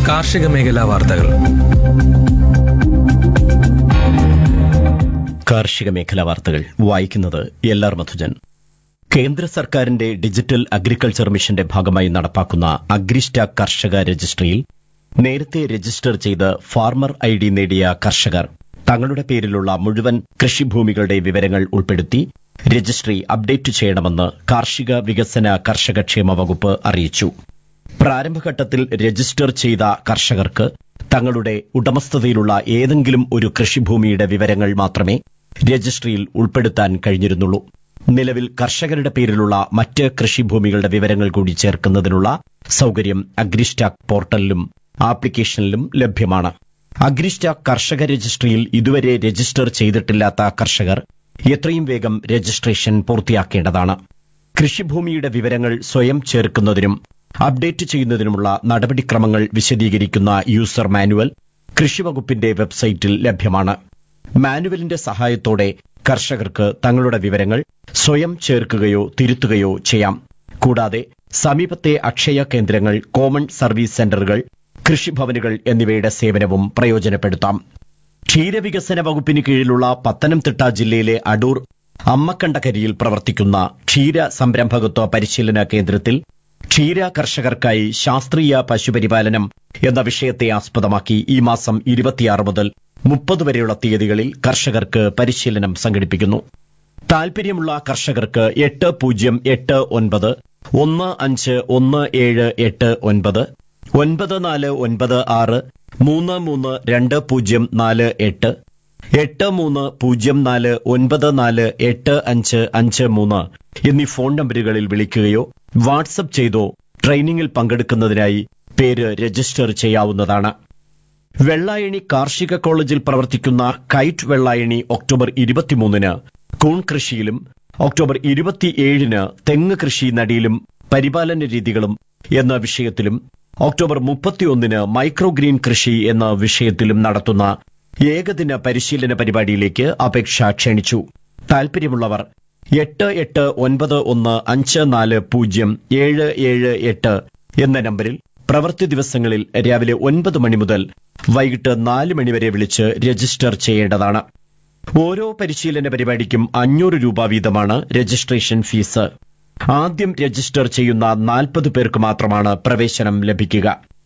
കാർഷിക മേഖലാ വാർത്തകൾ കാർഷിക മേഖലാ വാർത്തകൾ വായിക്കുന്നത് എൽ ആർ മധുജൻ കേന്ദ്ര സർക്കാരിന്റെ ഡിജിറ്റൽ അഗ്രികൾച്ചർ മിഷന്റെ ഭാഗമായി നടപ്പാക്കുന്ന അഗ്രിസ്റ്റാക് കർഷക രജിസ്ട്രിയിൽ നേരത്തെ രജിസ്റ്റർ ചെയ്ത് ഫാർമർ ഐ ഡി നേടിയ കർഷകർ തങ്ങളുടെ പേരിലുള്ള മുഴുവൻ കൃഷിഭൂമികളുടെ വിവരങ്ങൾ ഉൾപ്പെടുത്തി രജിസ്ട്രി അപ്ഡേറ്റ് ചെയ്യണമെന്ന് കാർഷിക വികസന കർഷകക്ഷേമ വകുപ്പ് അറിയിച്ചു പ്രാരംഭഘട്ടത്തിൽ രജിസ്റ്റർ ചെയ്ത കർഷകർക്ക് തങ്ങളുടെ ഉടമസ്ഥതയിലുള്ള ഏതെങ്കിലും ഒരു കൃഷിഭൂമിയുടെ വിവരങ്ങൾ മാത്രമേ രജിസ്ട്രിയിൽ ഉൾപ്പെടുത്താൻ കഴിഞ്ഞിരുന്നുള്ളൂ നിലവിൽ കർഷകരുടെ പേരിലുള്ള മറ്റ് കൃഷിഭൂമികളുടെ വിവരങ്ങൾ കൂടി ചേർക്കുന്നതിനുള്ള സൌകര്യം അഗ്രിസ്റ്റാക് പോർട്ടലിലും ആപ്ലിക്കേഷനിലും ലഭ്യമാണ് അഗ്രിസ്റ്റാക് കർഷക രജിസ്ട്രിയിൽ ഇതുവരെ രജിസ്റ്റർ ചെയ്തിട്ടില്ലാത്ത കർഷകർ എത്രയും വേഗം രജിസ്ട്രേഷൻ പൂർത്തിയാക്കേണ്ടതാണ് കൃഷിഭൂമിയുടെ വിവരങ്ങൾ സ്വയം ചേർക്കുന്നതിനും അപ്ഡേറ്റ് ചെയ്യുന്നതിനുമുള്ള നടപടിക്രമങ്ങൾ വിശദീകരിക്കുന്ന യൂസർ മാനുവൽ കൃഷിവകുപ്പിന്റെ വെബ്സൈറ്റിൽ ലഭ്യമാണ് മാനുവലിന്റെ സഹായത്തോടെ കർഷകർക്ക് തങ്ങളുടെ വിവരങ്ങൾ സ്വയം ചേർക്കുകയോ തിരുത്തുകയോ ചെയ്യാം കൂടാതെ സമീപത്തെ അക്ഷയ കേന്ദ്രങ്ങൾ കോമൺ സർവീസ് സെന്ററുകൾ കൃഷിഭവനുകൾ എന്നിവയുടെ സേവനവും പ്രയോജനപ്പെടുത്താം ക്ഷീരവികസന വകുപ്പിന് കീഴിലുള്ള പത്തനംതിട്ട ജില്ലയിലെ അടൂർ അമ്മക്കണ്ടകരിയിൽ പ്രവർത്തിക്കുന്ന ക്ഷീര സംരംഭകത്വ പരിശീലന കേന്ദ്രത്തിൽ ക്ഷീര കർഷകർക്കായി ശാസ്ത്രീയ പശുപരിപാലനം എന്ന വിഷയത്തെ ആസ്പദമാക്കി ഈ മാസം ഇരുപത്തിയാറ് മുതൽ മുപ്പത് വരെയുള്ള തീയതികളിൽ കർഷകർക്ക് പരിശീലനം സംഘടിപ്പിക്കുന്നു താൽപര്യമുള്ള കർഷകർക്ക് എട്ട് പൂജ്യം എട്ട് ഒൻപത് ഒന്ന് അഞ്ച് ഒന്ന് ഏഴ് എട്ട് ഒൻപത് ഒൻപത് നാല് ഒൻപത് ആറ് മൂന്ന് മൂന്ന് രണ്ട് പൂജ്യം നാല് എട്ട് എട്ട് മൂന്ന് പൂജ്യം നാല് ഒൻപത് നാല് എട്ട് അഞ്ച് അഞ്ച് മൂന്ന് എന്നീ ഫോൺ നമ്പറുകളിൽ വിളിക്കുകയോ വാട്സപ്പ് ചെയ്തോ ട്രെയിനിങ്ങിൽ പങ്കെടുക്കുന്നതിനായി പേര് രജിസ്റ്റർ ചെയ്യാവുന്നതാണ് വെള്ളായണി കാർഷിക കോളേജിൽ പ്രവർത്തിക്കുന്ന കൈറ്റ് വെള്ളായണി ഒക്ടോബർ ഇരുപത്തിമൂന്നിന് കൂൺ കൃഷിയിലും ഒക്ടോബർ ഇരുപത്തിയേഴിന് തെങ്ങ് കൃഷി നടിയിലും പരിപാലന രീതികളും എന്ന വിഷയത്തിലും ഒക്ടോബർ മുപ്പത്തിയൊന്നിന് മൈക്രോ ഗ്രീൻ കൃഷി എന്ന വിഷയത്തിലും നടത്തുന്ന ഏകദിന പരിശീലന പരിപാടിയിലേക്ക് അപേക്ഷ ക്ഷണിച്ചു താൽപര്യമുള്ളവർ എട്ട് എട്ട് ഒൻപത് ഒന്ന് അഞ്ച് നാല് പൂജ്യം ഏഴ് ഏഴ് എട്ട് എന്ന നമ്പറിൽ പ്രവൃത്തി ദിവസങ്ങളിൽ രാവിലെ ഒൻപത് മണി മുതൽ വൈകിട്ട് നാല് മണിവരെ വിളിച്ച് രജിസ്റ്റർ ചെയ്യേണ്ടതാണ് ഓരോ പരിശീലന പരിപാടിക്കും അഞ്ഞൂറ് രൂപ വീതമാണ് രജിസ്ട്രേഷൻ ഫീസ് ആദ്യം രജിസ്റ്റർ ചെയ്യുന്ന നാൽപ്പത് പേർക്ക് മാത്രമാണ് പ്രവേശനം ലഭിക്കുക